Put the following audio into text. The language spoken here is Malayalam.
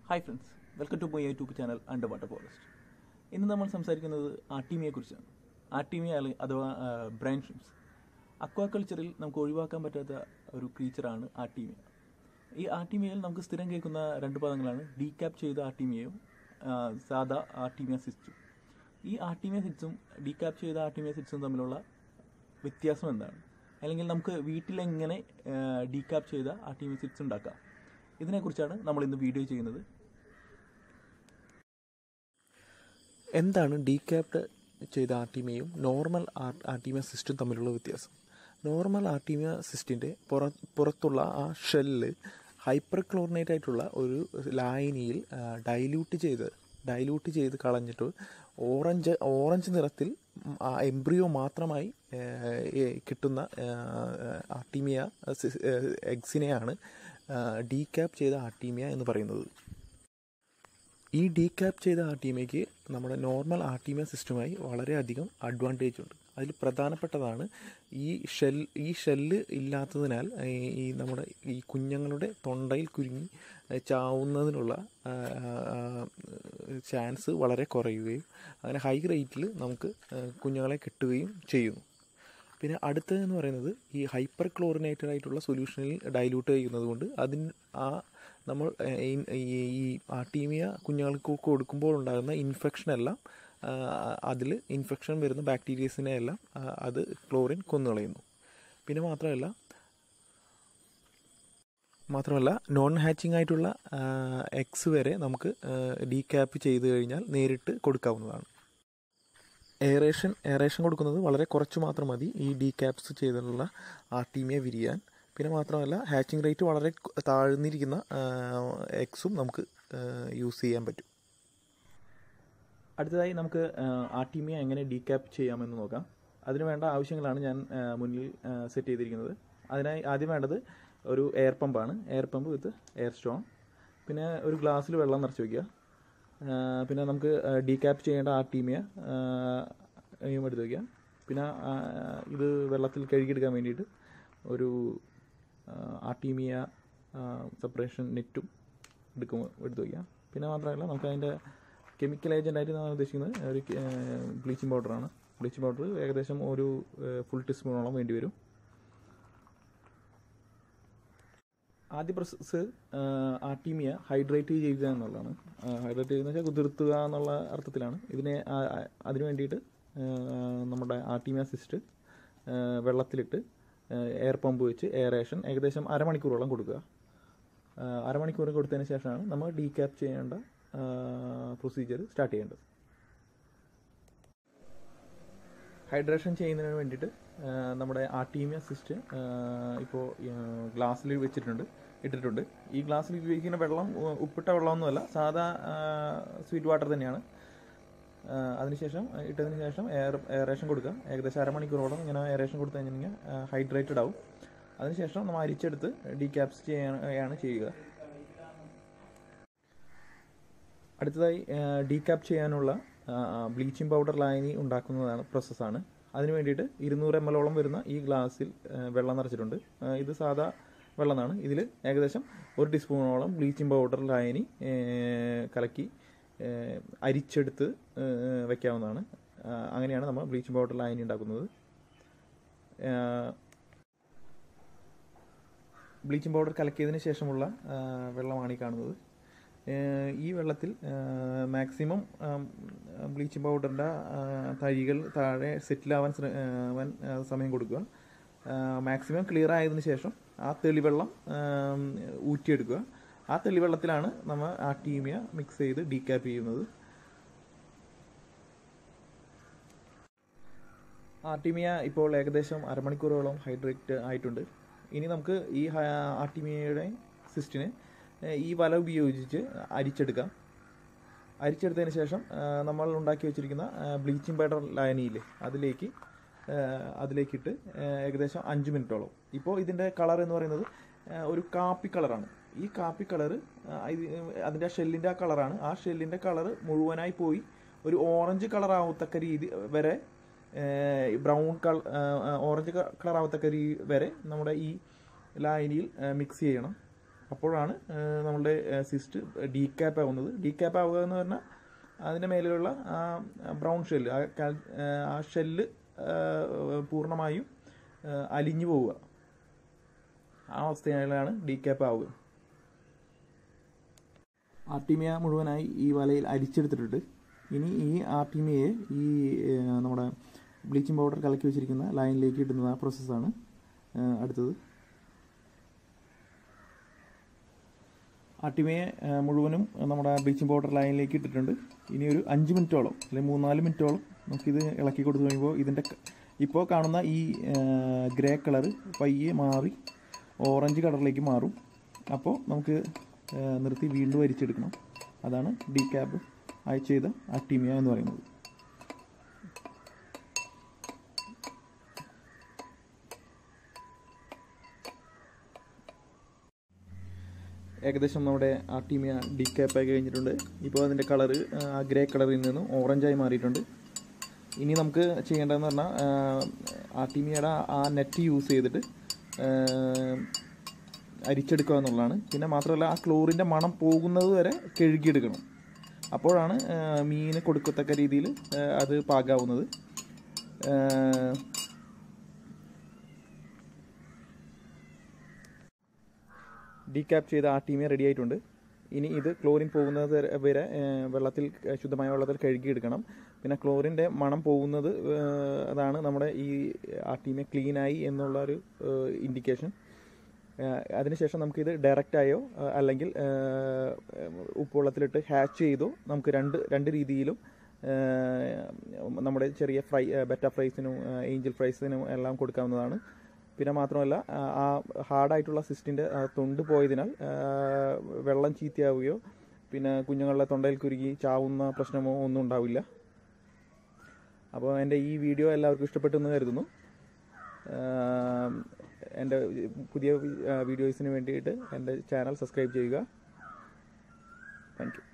hi friends welcome to my YouTube channel underwater forest ഇന്ന് നമ്മൾ സംസാരിക്കുന്നത് ആർട്ടീമിയെ കുറിച്ചാണ് ആർട്ടീമിയ അല്ലെ- അഥവാ ബ്രൈൻ ഷ്രിംസ് അക്വാകൾച്ചറിൽ നമുക്ക് ഒഴിവാക്കാൻ പറ്റാത്ത ഒരു ക്രീച്ചറാണ് ആർട്ടീമിയ ഈ ആർട്ടീമിയയിൽ നമുക്ക് സ്ഥിരം കേൾക്കുന്ന രണ്ട് പദങ്ങളാണ് ഡീക്യാപ്പ് ചെയ്ത ആർട്ടീമിയയും ആ, സാദാ ആർട്ടീമിയ സിസ്റ്റും ഈ ആർട്ടീമിയ സിറ്റ്സും ഡീക്യാപ്പ് ചെയ്ത ആർട്ടീമിയ സിറ്റ്സും തമ്മിലുള്ള വ്യത്യാസം എന്താണ് അല്ലെങ്കിൽ നമുക്ക് വീട്ടിലെങ്ങനെ ഡീക്യാപ്പ് ചെയ്ത ആർട്ടീമിയ സിറ്റ്സ് ഉണ്ടാക്കാം ഇതിനെക്കുറിച്ചാണ് നമ്മൾ ഇന്ന് വീഡിയോ ചെയ്യുന്നത് എന്താണ് ഡീക്യാപ്ഡ് ചെയ്ത ആർട്ടീമിയയും നോർമൽ ആർട്ടീമിയ സിസ്റ്റും തമ്മിലുള്ള വ്യത്യാസം നോർമൽ ആർട്ടീമിയ സിസ്റ്റിൻ്റെ പുറ പുറത്തുള്ള ആ ഷെല്ല് ഹൈപ്പർ ക്ലോറിനേറ്റ് ആയിട്ടുള്ള ഒരു ലായനിയിൽ ഡൈല്യൂട്ട് ചെയ്ത് ഡൈല്യൂട്ട് ചെയ്ത് കളഞ്ഞിട്ട് ഓറഞ്ച് ഓറഞ്ച് നിറത്തിൽ ആ എംബ്രിയോ മാത്രമായി ആ, ഏ, കിട്ടുന്ന ആർട്ടീമിയ എഗ്സിനെയാണ് ഡീക്യാപ്പ് ചെയ്ത ആർട്ടീമിയ എന്ന് പറയുന്നത് ഈ ഡീക്യാപ്പ് ചെയ്ത ആർട്ടീമയ്ക്ക് നമ്മുടെ നോർമൽ ആർട്ടീമിയ സിസ്റ്റമായി വളരെയധികം അഡ്വാൻറ്റേജ് ഉണ്ട് അതിൽ പ്രധാനപ്പെട്ടതാണ് ഈ ഷെൽ ഈ ഷെല്ല് ഇല്ലാത്തതിനാൽ ഈ- ഈ നമ്മുടെ ഈ കുഞ്ഞുങ്ങളുടെ തൊണ്ടയിൽ കുരുങ്ങി ഏഹ്, ചാവുന്നതിനുള്ള ചാൻസ് വളരെ കുറയുകയും അങ്ങനെ ഹൈ റേറ്റിൽ നമുക്ക് ഏഹ്, കുഞ്ഞുങ്ങളെ കിട്ടുകയും ചെയ്യുന്നു പിന്നെ അടുത്തതെന്ന് പറയുന്നത് ഈ ഹൈപ്പർ ക്ലോറിനേറ്റഡ് ആയിട്ടുള്ള സൊല്യൂഷനിൽ ഡൈല്യൂട്ട് ചെയ്യുന്നത് കൊണ്ട് അതിന് ആ നമ്മൾ ഏഹ്, ഈ- ഈ ഈ ആർട്ടീമിയ കുഞ്ഞുങ്ങൾക്ക് കൊടുക്കുമ്പോൾ ഉണ്ടാകുന്ന ഇൻഫെക്ഷൻ എല്ലാം അതിൽ ഇൻഫെക്ഷൻ വരുന്ന ബാക്ടീരിയസിനെ എല്ലാം ആ, അത് ക്ലോറിൻ കൊന്നുകളയുന്നു പിന്നെ മാത്രമല്ല മാത്രമല്ല നോൺ ഹാച്ചിങ് ആയിട്ടുള്ള എക്സ് വരെ നമുക്ക് ഡീക്യാപ്പ് ചെയ്ത് കഴിഞ്ഞാൽ നേരിട്ട് കൊടുക്കാവുന്നതാണ് എയറേഷൻ എയറേഷൻ കൊടുക്കുന്നത് വളരെ കുറച്ച് മാത്രം മതി ഈ ഡീക്യാപ്സ് ചെയ്തിട്ടുള്ള ആർട്ടീമിയ വിരിയാൻ പിന്നെ മാത്രമല്ല ഹാച്ചിങ് റേറ്റ് വളരെ കു- താഴ്ന്നിരിക്കുന്ന എക്സും നമുക്ക് യൂസ് ചെയ്യാൻ പറ്റും അടുത്തതായി നമുക്ക് ആർട്ടീമിയ എങ്ങനെ ഡീക്യാപ്പ് ചെയ്യാമെന്ന് നോക്കാം അതിന് വേണ്ട ആവശ്യങ്ങളാണ് ഞാൻ ആ, മുന്നിൽ സെറ്റ് ചെയ്തിരിക്കുന്നത് അതിനായി ആദ്യം വേണ്ടത് ഒരു എയർ പമ്പാണ് air pump with air stone പിന്നെ ഒരു ഗ്ലാസ്സിൽ വെള്ളം നിറച്ച് വയ്ക്കുക ആ, പിന്നെ നമുക്ക് ഡീക്യാപ്പ് ചെയ്യേണ്ട ആർട്ടീമിയ യും എടുത്ത് വയ്ക്കുക പിന്നെ ആ, ഇത് വെള്ളത്തിൽ കഴുകിയെടുക്കാൻ വേണ്ടിയിട്ട് ഒരു ആർട്ടീമിയ സെപ്പറേഷൻ നെറ്റും എടുക്കും എടുത്ത് വയ്ക്കാം പിന്നെ മാത്രമല്ല നമുക്ക് അതിൻ്റെ കെമിക്കൽ ഏജൻ്റായിട്ട് ഞാൻ ഉദ്ദേശിക്കുന്നത് ഒരു ബ്ലീച്ചിങ് പൗഡറാണ് ബ്ലീച്ചിങ് പൗഡർ ഏകദേശം ഒരു ഫുൾ ടീസ്പൂണോളം വേണ്ടി വരും ആദ്യ പ്രോസസ്സ് ആർട്ടീമിയ ഹൈഡ്രേറ്റ് ചെയ്യുക എന്നുള്ളതാണ് ഹൈഡ്രേറ്റ് ചെയ്യുക എന്ന് വെച്ചാൽ കുതിർത്തുക എന്നുള്ള അർത്ഥത്തിലാണ് ഇതിനെ ആ, ആ, അതിന് വേണ്ടിയിട്ട് ആ, നമ്മുടെ ആർട്ടീമിയ സിസ്റ്റ് വെള്ളത്തിലിട്ട് എയർ പമ്പ് വെച്ച് എയറേഷൻ ഏകദേശം അരമണിക്കൂറോളം കൊടുക്കുക ആ, അരമണിക്കൂർ കൊടുത്തതിന് ശേഷമാണ് നമ്മൾ ഡീക്യാപ്പ് ചെയ്യേണ്ട പ്രൊസീജിയർ സ്റ്റാർട്ട് ചെയ്യേണ്ടത് ഹൈഡ്രേഷൻ ചെയ്യുന്നതിന് വേണ്ടിയിട്ട് ആ, നമ്മുടെ ആർട്ടീമിയ സിസ്റ്റ് ഇപ്പോൾ ഗ്ലാസ്സിൽ വെച്ചിട്ടുണ്ട് ഇട്ടിട്ടുണ്ട് ഈ ഗ്ലാസ്സിൽ ഉപയോഗിക്കുന്ന വെള്ളം ഉ- ഉപ്പിട്ട വെള്ളമൊന്നുമല്ല സാധാ സ്വീറ്റ് വാട്ടർ തന്നെയാണ് ആ, അതിനുശേഷം ഇട്ടതിന് ശേഷം എയർ എയറേഷൻ കൊടുക്കുക ഏകദേശം അരമണിക്കൂറോളം ഇങ്ങനെ എയറേഷൻ കൊടുത്തു കഴിഞ്ഞാൽ ഹൈഡ്രേറ്റഡ് ആവും അതിനുശേഷം നമ്മൾ അരിച്ചെടുത്ത് ഡീക്യാപ്സ് ചെയ്യാണ് ചെയ്യുക അടുത്തതായി ഡീക്യാപ്പ് ചെയ്യാനുള്ള ബ്ലീച്ചിങ് പൗഡർ ലായനി ഉണ്ടാക്കുന്നതാണ് പ്രോസസ്സാണ് അതിന് വേണ്ടിയിട്ട് ഇരുന്നൂറ് എം എല്ലോളം വരുന്ന ഈ ഗ്ലാസ്സിൽ ആ, വെള്ളം നിറച്ചിട്ടുണ്ട് ആ, ഇത് സാധാ വെള്ളമാണ് ഇതിൽ ഏകദേശം ഒരു ടീസ്പൂണോളം ബ്ലീച്ചിങ് പൗഡർ ലായനി ഏ, കലക്കി ഏ, അരിച്ചെടുത്ത് ഏ, വെക്കാവുന്നതാണ് ആ, അങ്ങനെയാണ് നമ്മൾ ബ്ലീച്ചിങ് പൗഡർ ലായനി ഉണ്ടാക്കുന്നത് ആ, ബ്ലീച്ചിങ് പൗഡർ കലക്കിയതിന് ശേഷമുള്ള ആ, വെള്ളമാണ് ഈ കാണുന്നത് ഏഹ് ഈ വെള്ളത്തിൽ മാക്സിമം ബ്ലീച്ചിങ് പൗഡറിൻ്റെ തഴികൾ താഴെ സെറ്റിലാവാൻ ശ്ര- ആ, ആവാൻ ആ, സമയം കൊടുക്കുക മാക്സിമം ക്ലിയർ ആയതിനു ശേഷം ആ തെളിവെള്ളം ആം, ഊറ്റിയെടുക്കുക ആ തെളിവെള്ളത്തിലാണ് നമ്മൾ ആ ടീമിയ മിക്സ് ചെയ്ത് ഡീക്യാപ്പ് ചെയ്യുന്നത് ആർട്ടിമിയ ഇപ്പോൾ ഏകദേശം അരമണിക്കൂറോളം ഹൈഡ്രേറ്റ് ആയിട്ടുണ്ട് ഇനി നമുക്ക് ഈ ഹ- ആർട്ടിമിയയുടെ സിസ്റ്റിനെ ഏഹ്, ഈ വല ഉപയോഗിച്ച് അരിച്ചെടുക്കാം അരിച്ചെടുത്തതിന് ശേഷം ആ, നമ്മൾ ഉണ്ടാക്കി വെച്ചിരിക്കുന്ന ബ്ലീച്ചിങ് പൗഡർ ലായനിയില്ലേ അതിലേക്ക് ഏഹ്, അതിലേക്കിട്ട് ഏഹ്, ഏകദേശം അഞ്ച് മിനിറ്റോളം ഇപ്പോൾ ഇതിൻ്റെ കളർ എന്ന് പറയുന്നത് ഏഹ്, ഒരു കാപ്പി കളറാണ് ഈ കാപ്പി കളറ് അതിൻ്റെ ഷെല്ലിൻ്റെ ആ കളറാണ് ആ ഷെല്ലിൻ്റെ കളറ് മുഴുവനായി പോയി ഒരു ഓറഞ്ച് കളർ ആവത്തക്ക രീതി വരെ ബ്രൗൺ കളർ ഓറഞ്ച് കളർ ആവത്തക്ക രീ വരെ നമ്മുടെ ഈ ലായനിയിൽ മിക്സ് ചെയ്യണം അപ്പോഴാണ് ആ, നമ്മളുടെ സിസ്റ്റ് ഡീക്യാപ്പ് ആവുന്നത് ഡീക്യാപ്പ് ആവുക എന്ന് പറഞ്ഞാൽ അതിൻ്റെ മേലെയുള്ള ആ ബ്രൗൺ ഷെല്ല് ആ കാൽ- ആ ഷെല്ല് പൂർണ്ണമായും ആ, അലിഞ്ഞു പോവുക ആ അവസ്ഥയിലാണ് ഡീക്യാപ്പ് ആവുക ആർട്ടിമിയ മുഴുവനായി ഈ വലയിൽ അരിച്ചെടുത്തിട്ടുണ്ട് ഇനി ഈ ആർട്ടിമിയയെ ഈ ആ, നമ്മുടെ ബ്ലീച്ചിങ് പൗഡർ കലക്കി വെച്ചിരിക്കുന്ന ലൈനിലേക്ക് ഇടുന്ന ആ പ്രോസസ്സാണ് ആ, അടുത്തത് ആർട്ടിമയെ ആ, മുഴുവനും നമ്മുടെ ബ്ലീച്ചിങ് പൗഡർ ലൈനിലേക്ക് ഇട്ടിട്ടുണ്ട് ഇനി ഒരു അഞ്ച് മിനിറ്റോളം അല്ലെങ്കിൽ മൂന്നാല് മിനിറ്റോളം നമുക്കിത് ഇളക്കി കൊടുത്തു കഴിയുമ്പോൾ ഇതിൻ്റെ ക- ഇപ്പോൾ കാണുന്ന ഈ ഗ്രേ കളറ് പയ്യെ മാറി ഓറഞ്ച് കളറിലേക്ക് മാറും അപ്പോൾ നമുക്ക് ആ, നിർത്തി വീണ്ടും അരിച്ചെടുക്കണം അതാണ് ഡി ക്യാബ് ആയി ചെയ്ത ആക്ടീമിയ എന്ന് പറയുന്നത് ഏകദേശം നമ്മുടെ ആർട്ടീമിയ ഡീക്യാപ്പ് ആയി കഴിഞ്ഞിട്ടുണ്ട് ഇപ്പോൾ അതിൻ്റെ കളറ് ആ ഗ്രേ കളറിൽ നിന്നും ഓറഞ്ചായി മാറിയിട്ടുണ്ട് ഇനി നമുക്ക് ചെയ്യേണ്ടതെന്ന് പറഞ്ഞാൽ ആർട്ടീമിയയുടെ ആ നെറ്റ് യൂസ് ചെയ്തിട്ട് ആ, അരിച്ചെടുക്കുക എന്നുള്ളതാണ് പിന്നെ മാത്രമല്ല ആ ക്ലോറിൻ്റെ മണം പോകുന്നത് വരെ കഴുകിയെടുക്കണം അപ്പോഴാണ് ആ, മീന് കൊടുക്കത്തക്ക രീതിയിൽ ആ, അത് പാകാവുന്നത് ആ, ഡീക്യാപ്പ് ചെയ്ത ആ ടീമെ റെഡി ആയിട്ടുണ്ട് ഇനി ഇത് ക്ലോറിൻ പോകുന്നത് വരെ- വരെ ഏഹ്, വെള്ളത്തിൽ ക- ശുദ്ധമായ വെള്ളത്തിൽ കഴുകിയെടുക്കണം പിന്നെ ക്ലോറിൻ്റെ മണം പോകുന്നത് ഏഹ്, അതാണ് നമ്മുടെ ഈ ആ ടീമെ ക്ലീനായി എന്നുള്ള ഒരു ഇൻഡിക്കേഷൻ അതിനുശേഷം നമുക്കിത് ഡയറക്റ്റായോ ഏഹ്, അല്ലെങ്കിൽ ഏഹ്, ഉപ്പുവെള്ളത്തിലിട്ട് ഹാച്ച് ചെയ്തോ നമുക്ക് രണ്ട് രണ്ട് രീതിയിലും ഏഹ്, നമ്മുടെ ചെറിയ ഫ്രൈ ബെറ്റ ഫ്രൈസിനും ഏഞ്ചൽ ഫ്രൈസിനും എല്ലാം കൊടുക്കാവുന്നതാണ് പിന്നെ മാത്രമല്ല ആ, ആ ഹാർഡായിട്ടുള്ള സിസ്റ്റിൻ്റെ തൊണ്ട് പോയതിനാൽ ആ, വെള്ളം ചീത്തയാവുകയോ പിന്നെ കുഞ്ഞുങ്ങളുടെ തൊണ്ടയിൽ കുരുകി ചാവുന്ന പ്രശ്നമോ ഒന്നും ഉണ്ടാവില്ല അപ്പോൾ എൻ്റെ ഈ വീഡിയോ എല്ലാവർക്കും ഇഷ്ടപ്പെട്ടെന്ന് കരുതുന്നു ആ, എൻ്റെ പുതിയ വീഡിയോസിന് വേണ്ടിയിട്ട് എൻ്റെ ചാനൽ സബ്സ്ക്രൈബ് ചെയ്യുക താങ്ക് യു